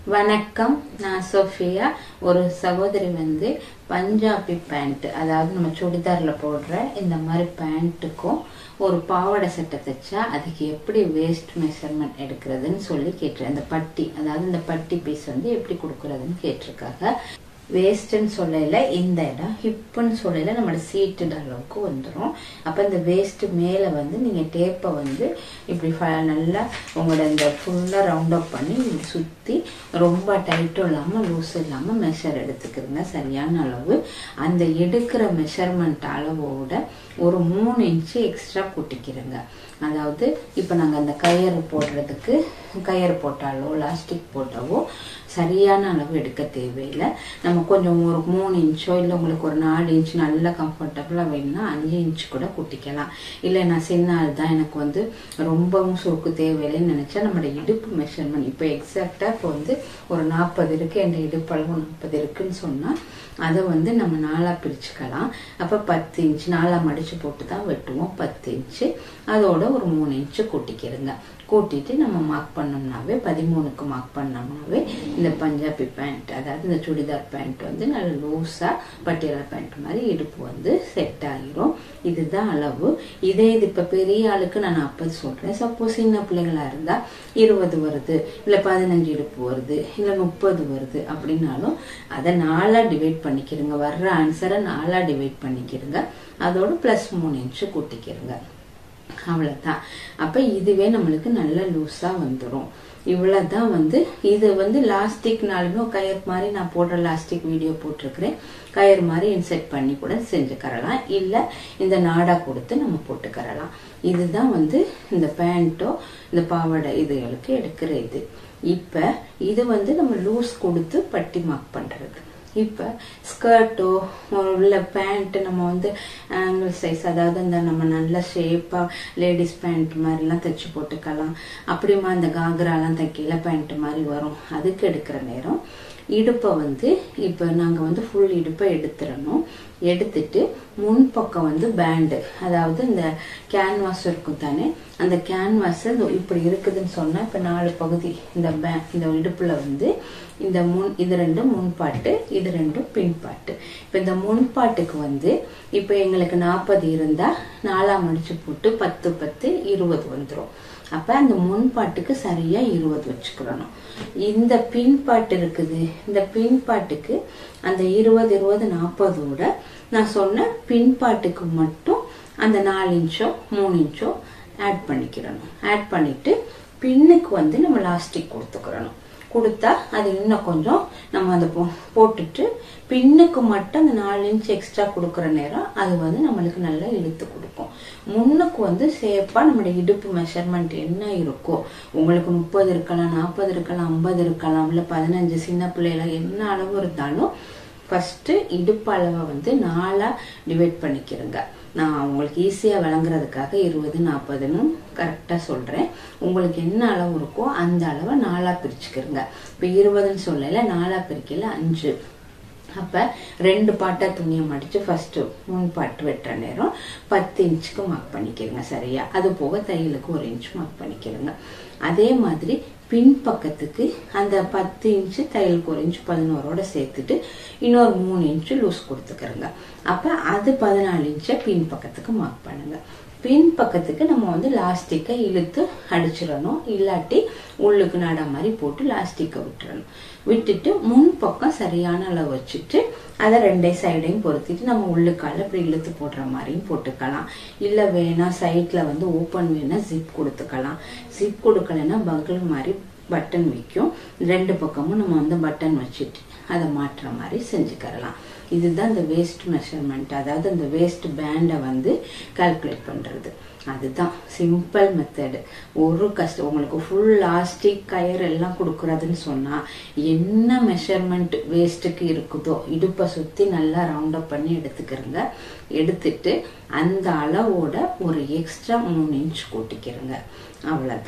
வணக்கம் நான் சோஃபியா ஒரு சகோதரி வந்து பஞ்சாபி பேண்ட் அதாவது நம்ம சுடிதாரில் போடுற இந்த மாதிரி பேண்ட்டுக்கும் ஒரு பாவாடை சட்டை தைச்சா அதுக்கு எப்படி வேஸ்ட் மெஷர்மெண்ட் எடுக்கிறதுன்னு சொல்லி கேட்டிருக்கேன் இந்த பட்டி அதாவது இந்த பட்டி பீஸ் வந்து எப்படி கொடுக்கறதுன்னு கேட்டிருக்காங்க வேஸ்ட்னு சொல்லல இந்த இடம் ஹிப்புன்னு சொல்லல நம்மளோட சீட்டுட அளவுக்கு வந்துடும் அப்போ இந்த வேஸ்ட் மேலே வந்து நீங்கள் டேப்பை வந்து இப்படி ஃப- நல்லா உங்களோட இந்த ஃபுல்லாக ரவுண்ட் அப் பண்ணி இப்படி சுற்றி ரொம்ப டைட்டும் இல்லாமல் லூஸும் இல்லாமல் மெஷர் எடுத்துக்கிறங்க சரியான அளவு அந்த எடுக்கிற மெஷர்மெண்ட் அளவோட ஒரு மூணு இன்ச்சு எக்ஸ்ட்ரா கூட்டிக்கிறங்க அதாவது இப்போ நாங்கள் அந்த கயிறு போடுறதுக்கு கயிறு போட்டாலோ லாஸ்டிக் போட்டாவோ சரியான அளவு எடுக்க தேவையில்லை நம்ம கொஞ்சம் ஒரு மூணு இன்ச்சோ இல்லை உங்களுக்கு ஒரு நாலு இன்ச் நல்லா கம்ஃபர்டபுளாக வேணும்னா அஞ்சு இன்ச் கூட கூட்டிக்கலாம் இல்லை நான் சின்ன ஆள் தான் எனக்கு வந்து ரொம்பவும் சுருக்கு தேவையில்லைன்னு நினச்சா நம்மளோட இடுப்பு மெஷர்மெண்ட் இப்போ எக்ஸாக்டாக இப்போ வந்து ஒரு நாற்பது இருக்குது என் இடுப்பளவு நாற்பது இருக்குன்னு சொன்னால் அதை வந்து நம்ம நாலாக பிரிச்சுக்கலாம் அப்போ பத்து இன்ச் நாலாக மடித்து போட்டு தான் வெட்டுவோம் பத்து இன்ச்சு அதோட ஒரு மூணு இன்ச்சு கூட்டிக்கிறங்க கூட்டிட்டு நம்ம மார்க் பண்ணோம்னாவே பதிமூணுக்கு மார்க் பண்ணோம்னாவே இந்த பஞ்சாபி பேண்ட் அதாவது இந்த சுடிதார் பேண்ட் வந்து நல்ல லூஸாக பட்டியலா பேண்ட் மாதிரி இடுப்பு வந்து செட் ஆகிரும் இதுதான் அளவு இதே இது இப்போ பெரிய ஆளுக்கு நான் நாற்பது சொல்கிறேன் சப்போஸ் சின்ன பிள்ளைகளா இருந்தால் இருபது வருது இல்லை பதினஞ்சு இடுப்பு வருது இல்லை முப்பது வருது அப்படின்னாலும் அதை நாலாக டிவைட் பண்ணிக்கிறங்க வர்ற ஆன்சரை நாலாக டிவைட் பண்ணிக்கிறங்க அதோட ப்ளஸ் மூணு இன்ச்சு கூட்டிக்கிறங்க அவ்வளோதான் அப்போ இதுவே நம்மளுக்கு நல்ல லூஸாக வந்துடும் இவ்வளோதான் வந்து இது வந்து லாஸ்டிக்னாலுமே கயிறு மாதிரி நான் போடுற லாஸ்டிக் வீடியோ போட்டிருக்கிறேன் கயிறு மாதிரி இன்செர்ட் பண்ணி கூட செஞ்சுக்கறலாம் இல்லை இந்த நாடா கொடுத்து நம்ம போட்டுக்கறலாம் இதுதான் வந்து இந்த பேண்ட்டோ இந்த பாவாடை இதுகளுக்கு எடுக்கிற இது இப்போ இது வந்து நம்ம லூஸ் கொடுத்து பட்டி மார்க் பண்ணுறது இப்போ ஸ்கர்ட்டோ உள்ள பேண்ட் நம்ம வந்து ஆங்கிள் சைஸ் அதாவது இந்த நம்ம நல்ல ஷேப்பாக லேடிஸ் பேண்ட் மாதிரிலாம் தைச்சு போட்டுக்கலாம் அப்படிமா இந்த காக்ராலாம் தைக்கல பேண்ட் மாதிரி வரும் அதுக்கு எடுக்கிற நேரம் இடுப்பை வந்து இப்போ நாங்கள் வந்து ஃபுல் இடுப்பை எடுத்துடணும் எடுத்துட்டு முன்பக்கம் வந்து பேண்டு அதாவது இந்த கேன்வாஸ் இருக்கும் தானே அந்த கேன்வாஸ் இப்படி இருக்குதுன்னு சொன்னால் இப்போ நாலு பகுதி இந்த பே இந்த இடுப்பில் வந்து இந்த முன் இது ரெண்டும் முன்பாட்டு இது ரெண்டும் பின்பாட்டு இப்போ இந்த முன்பாட்டுக்கு வந்து இப்போ எங்களுக்கு நாற்பது இருந்தால் நாலாம் அடிச்சு போட்டு பத்து பத்து இருபது வந்துடும் அப்போ அந்த முன்பாட்டுக்கு சரியாக இருபது வச்சுக்கிறணும் இந்த பின்பாட்டு இருக்குது இந்த பின்பாட்டுக்கு அந்த இருபது இருபது நாற்பதோட நான் சொன்ன பின்பாட்டுக்கு மட்டும் அந்த நாலு இன்ச்சோ மூணு இன்ச்சோ ஆட் பண்ணிக்கிறணும் ஆட் பண்ணிட்டு பின்னுக்கு வந்து நம்ம லாஸ்டிக் கொடுத்துக்கிறணும் கொடுத்தா அது இன்னும் கொஞ்சம் நம்ம அதை போ- போட்டுட்டு பின்னுக்கு மட்டும் அந்த நாலு இன்ச் எக்ஸ்ட்ரா கொடுக்குற நேரம் அது வந்து நம்மளுக்கு நல்லா இழுத்து கொடுக்கும் முன்னுக்கு வந்து சேஃபாக நம்மளுடைய இடுப்பு மெஷர்மெண்ட் என்ன இருக்கோ உங்களுக்கு முப்பது இருக்கலாம் நாற்பது இருக்கலாம் ஐம்பது இருக்கலாம் இல்லை பதினஞ்சு சின்ன பிள்ளைல என்ன அளவு இருந்தாலும் ஃபஸ்ட்டு இடுப்பு அளவை வந்து நாலாக டிவைட் பண்ணிக்கிறங்க நான் உங்களுக்கு ஈஸியாக விளங்குறதுக்காக இருபது நாற்பதுன்னு கரெக்டாக சொல்கிறேன் உங்களுக்கு என்ன அளவு இருக்கோ அந்த அளவை நாலாக பிரிச்சுக்கிறங்க இப்போ இருபதுன்னு சொல்லல நாலாக பிரிக்கல அஞ்சு அப்போ ரெண்டு பாட்டா துணியை மடித்து ஃபஸ்ட்டு மூணு பாட்டு வெட்டுற நேரம் பத்து இன்ச்சுக்கு மார்க் பண்ணிக்கிறங்க சரியா அது போக தையலுக்கு ஒரு இன்ச் மார்க் பண்ணிக்கிறங்க அதே மாதிரி பின்பக்கத்துக்கு அந்த பத்து இன்ச்சு தையலுக்கு ஒரு இன்ச் பதினோரோட சேர்த்துட்டு இன்னொரு மூணு இன்ச்சு லூஸ் கொடுத்துக்கிறங்க அப்போ அது பதினாலு இன்ச்சை பின்பக்கத்துக்கு மார்க் பண்ணுங்க பின் பக்கத்துக்கு நம்ம வந்து லாஸ்டிக்கை இழுத்து அடிச்சிடணும் இல்லாட்டி உள்ளுக்கு நட மாதிரி போட்டு லாஸ்டிக்கை விட்டுறணும் விட்டுட்டு முன் பக்கம் சரியான அளவு வச்சுட்டு அதை ரெண்டே சைடையும் பொருத்திட்டு நம்ம உள்ளுக்கால இப்படி இழுத்து போடுற மாதிரியும் போட்டுக்கலாம் இல்லை வேணா சைடில் வந்து ஓப்பன் வேணா ஜிப் கொடுத்துக்கலாம் ஜிப் கொடுக்கலைன்னா பங்கிள் மாதிரி பட்டன் வைக்கும் ரெண்டு பக்கமும் நம்ம வந்து பட்டன் வச்சுட்டு அதை மாற்றுற மாதிரி செஞ்சுக்கறலாம் இதுதான் இந்த வேஸ்ட் மெஷர்மெண்ட் அதாவது இந்த வேஸ்ட் பேண்டை வந்து கால்குலேட் பண்ணுறது அதுதான் சிம்பிள் மெத்தடு ஒரு கஷ்டம் உங்களுக்கு ஃபுல் லாஸ்டிக் கயர் எல்லாம் கொடுக்குறதுன்னு சொன்னால் என்ன மெஷர்மெண்ட் வேஸ்ட்டுக்கு இருக்குதோ இடுப்பை சுற்றி நல்லா ரவுண்ட் அப் பண்ணி எடுத்துக்கிறங்க எடுத்துட்டு அந்த அளவோட ஒரு எக்ஸ்ட்ரா மூணு இன்ச் கூட்டிக்கிறங்க அவ்வளோதான்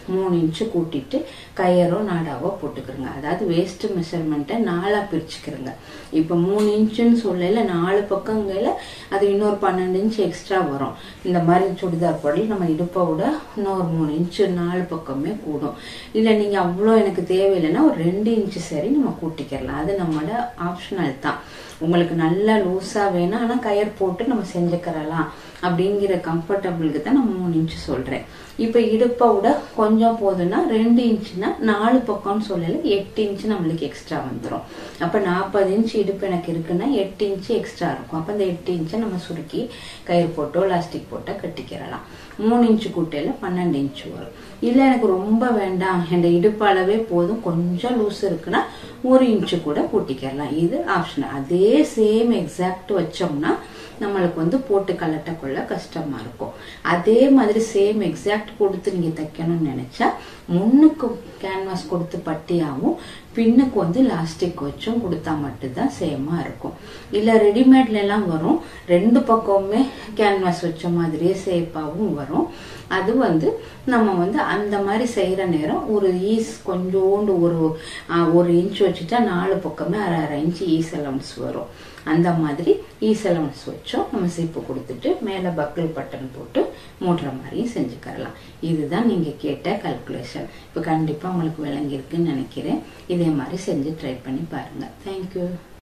மூணு இன்ச்சு கூட்டிட்டு கயரோ நாடாவோ போட்டுக்கிறோங்க அதாவது வேஸ்ட் மெஷர்மெண்ட்டை நாலா பிரிச்சுக்கிறோங்க இப்போ மூணு இன்ச்சுன்னு சொல்லல நாலு பக்கங்கையில அது இன்னொரு பன்னெண்டு இன்ச்சு எக்ஸ்ட்ரா வரும் இந்த மாதிரி சுடிதார் புடல் நம்ம இடுப்பை விட இன்னொரு மூணு இன்ச்சு நாலு பக்கமே கூடும் இல்லை நீங்க அவ்வளோ எனக்கு தேவையில்லைன்னா ஒரு ரெண்டு இன்ச்சு சரி நம்ம கூட்டிக்கிறலாம் அது நம்மளோட ஆப்ஷனல் தான் உங்களுக்கு நல்லா லூஸா வேணும் ஆனா கயர் போட்டு நம்ம செஞ்சுக்கிறலாம் அப்படிங்கிற கம்ஃபர்டபுளுக்கு தான் நான் மூணு இன்ச்சு சொல்றேன் இப்போ இடுப்பை விட கொஞ்சம் போதுன்னா ரெண்டு இன்ச்சுனா நாலு பக்கம்னு சொல்லல எட்டு இன்ச்சு நம்மளுக்கு எக்ஸ்ட்ரா வந்துடும் அப்போ நாற்பது இன்ச்சு இடுப்பு எனக்கு இருக்குன்னா எட்டு இன்ச்சு எக்ஸ்ட்ரா இருக்கும் அப்போ அந்த எட்டு இன்ச்சை நம்ம சுருக்கி கயிறு போட்டோ லாஸ்டிக் போட்டோ கட்டிக்கிறலாம் மூணு இன்ச்சு கூட்டையில பன்னெண்டு இன்ச்சு வரும் இல்லை எனக்கு ரொம்ப வேண்டாம் என் இடுப்பு அளவே போதும் கொஞ்சம் லூஸ் இருக்குன்னா ஒரு இன்ச்சு கூட கூட்டிக்கிறலாம் இது ஆப்ஷன் அதே சேம் எக்ஸாக்ட் வச்சோம்னா நம்மளுக்கு வந்து போட்டு கலட்டக்குள்ள கஷ்டமா இருக்கும் அதே மாதிரி சேம் எக்ஸாக்ட் கொடுத்து நீங்க தைக்கணும்னு நினைச்சா முன்னுக்கு கேன்வாஸ் கொடுத்து பட்டியாவும் பின்னுக்கு வந்து லாஸ்டிக் வச்சும் கொடுத்தா மட்டும்தான் சேமா இருக்கும் இல்ல ரெடிமேட்ல எல்லாம் வரும் ரெண்டு பக்கமுமே கேன்வாஸ் வச்ச மாதிரியே சேப்பாவும் வரும் அது வந்து நம்ம வந்து அந்த மாதிரி செய்யற நேரம் ஒரு ஈஸ் கொஞ்சோண்டு ஒரு ஆஹ், ஒரு இன்ச் வச்சுட்டா நாலு பக்கமே அரை அரை இன்ச் ஈஸ் அலவன்ஸ் வரும் அந்த மாதிரி ஈஸ் அலவன்ஸ் வச்சோம் நம்ம சீப்பு கொடுத்துட்டு மேலே பக்கிள் பட்டன் போட்டு மூடுற மாதிரியும் செஞ்சுக்கரலாம் இதுதான் நீங்க கேட்ட கல்குலேஷன் இப்போ கண்டிப்பா உங்களுக்கு விளங்கியிருக்குன்னு நினைக்கிறேன் இதே மாதிரி செஞ்சு ட்ரை பண்ணி பாருங்க தேங்க்யூ